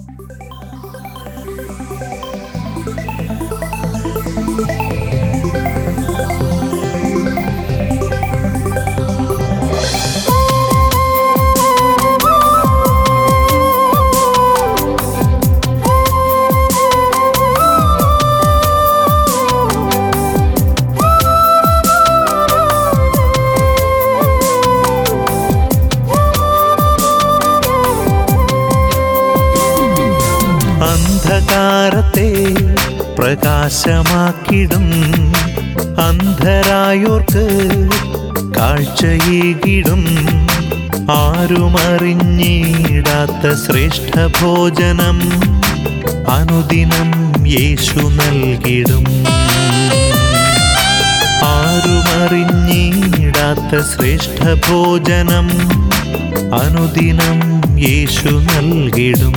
അന്ധകാരത്തെ പ്രകാശമാക്കിടും അന്ധരായോർക്ക് കാഴ്ചയേകിടും ആരുമറിഞ്ഞിടാത്ത ശ്രേഷ്ഠ ഭോജനം അനുദിനം യേശു നൽകിടും ആരുമറിഞ്ഞിടാത്ത ശ്രേഷ്ഠ ഭോജനം അനുദിനം യേശു നൽകിടും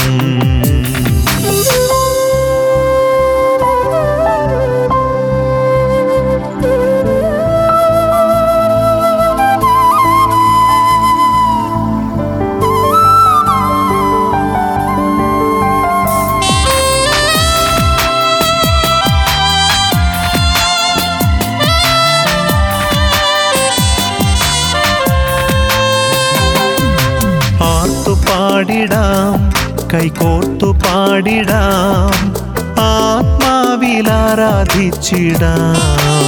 ആർത്തു പാടിടാം കൈകോർത്തു പാടിടാം ആത്മാവിൽ ആരാധിച്ചിടാം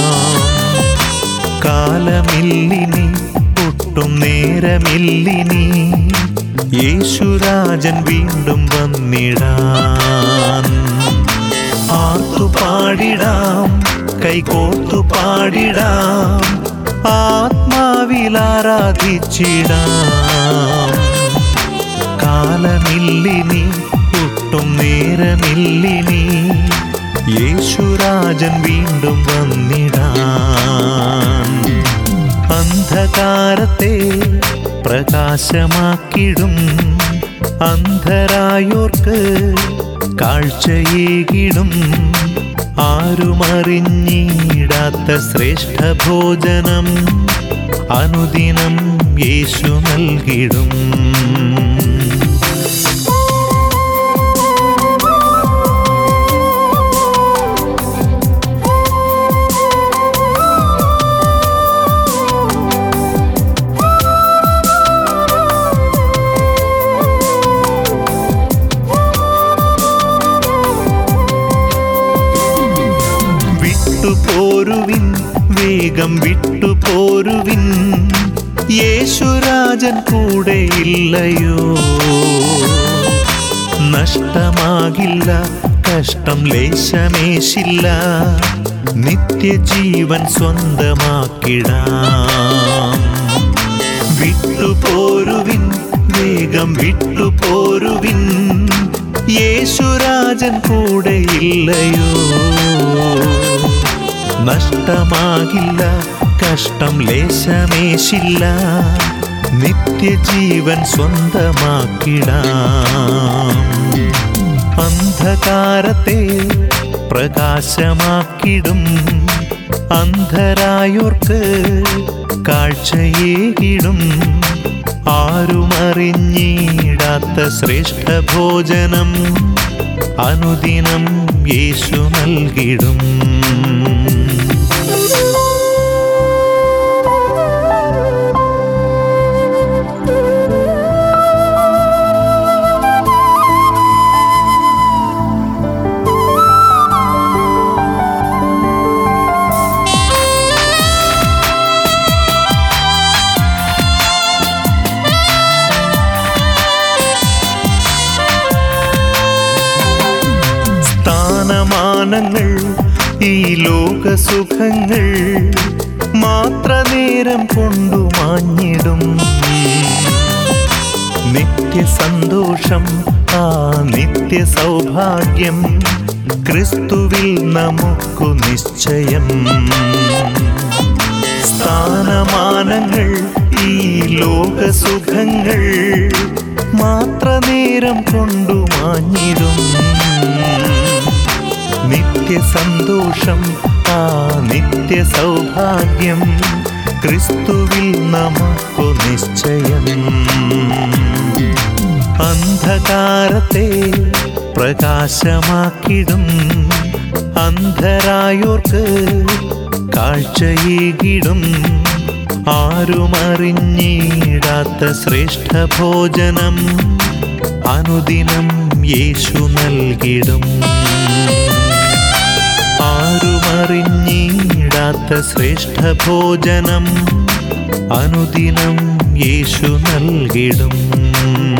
കാലമില്ലിനി ഒട്ടും നേരമില്ലിനി യേശുരാജൻ വീണ്ടും വന്നിടാൻ ആർത്തു പാടിടാം കൈകോർത്തു പാടിടാം ആത്മാവിൽ ആരാധിച്ചിടാം കാലമില്ലിനി ഒട്ടും നേരമില്ലിനി യേശുരാജൻ വീണ്ടും വന്നിടാൻ അന്ധകാരത്തെ പ്രകാശമാക്കിടും അന്ധരായോർക്ക് കാഴ്ചയേകിടും ആരുമറിഞ്ഞിടാത്ത ശ്രേഷ്ഠ ഭോജനം അനുദിനം യേശു നൽകിടും വിട്ടുപോരുവിൻ വേഗം വിട്ടുപോരുവിൻ യേശുരാജൻ കൂടെയില്ലയോ നഷ്ടമാകില്ല കഷ്ടം ലേശമേശില്ല നിത്യജീവൻ സ്വന്തമാക്കിടാം വിട്ടുപോരുവിൻ വേഗം വിട്ടുപോരുവിൻ യേശുരാജൻ കൂടെയില്ലയോ നഷ്ടമാകില്ല കഷ്ടം ലേശമേശില്ല നിത്യജീവൻ സ്വന്തമാക്കിടാം അന്ധകാരത്തെ പ്രകാശമാക്കിടും അന്ധരായോർക്ക് കാഴ്ചയേകിടും ആരുമറിഞ്ഞിടാത്ത ശ്രേഷ്ഠ ഭോജനം അനുദിനം യേശു നൽകിടും സ്ഥാനമാനങ്ങൾ ഈ ലോകസുഖങ്ങൾ മാത്ര നേരം കൊണ്ടു മാഞ്ഞിടും നിത്യസന്തോഷം ആ നിത്യ സൗഭാഗ്യം ക്രിസ്തുവിൽ നമുക്കു നിശ്ചയം സ്ഥാനമാനങ്ങൾ ഈ ലോകസുഖങ്ങൾ മാത്ര നേരം കൊണ്ടു മാഞ്ഞിടും നിത്യസന്തോഷം ആ നിത്യ സൗഭാഗ്യം ക്രിസ്തുവിൽ നമുക്കു നിശ്ചയം അന്ധകാരത്തെ പ്രകാശമാക്കിടും അന്ധരായോർക്ക് കാഴ്ചയേകിടും ആരുമറിഞ്ഞിടാത്ത ശ്രേഷ്ഠ ഭോജനം അനുദിനം യേശു നൽകിടും ആരുമറിഞ്ഞിടാത്ത ശ്രേഷ്ഠ ഭോജനം അനുദിനം യേശു നൽകിടും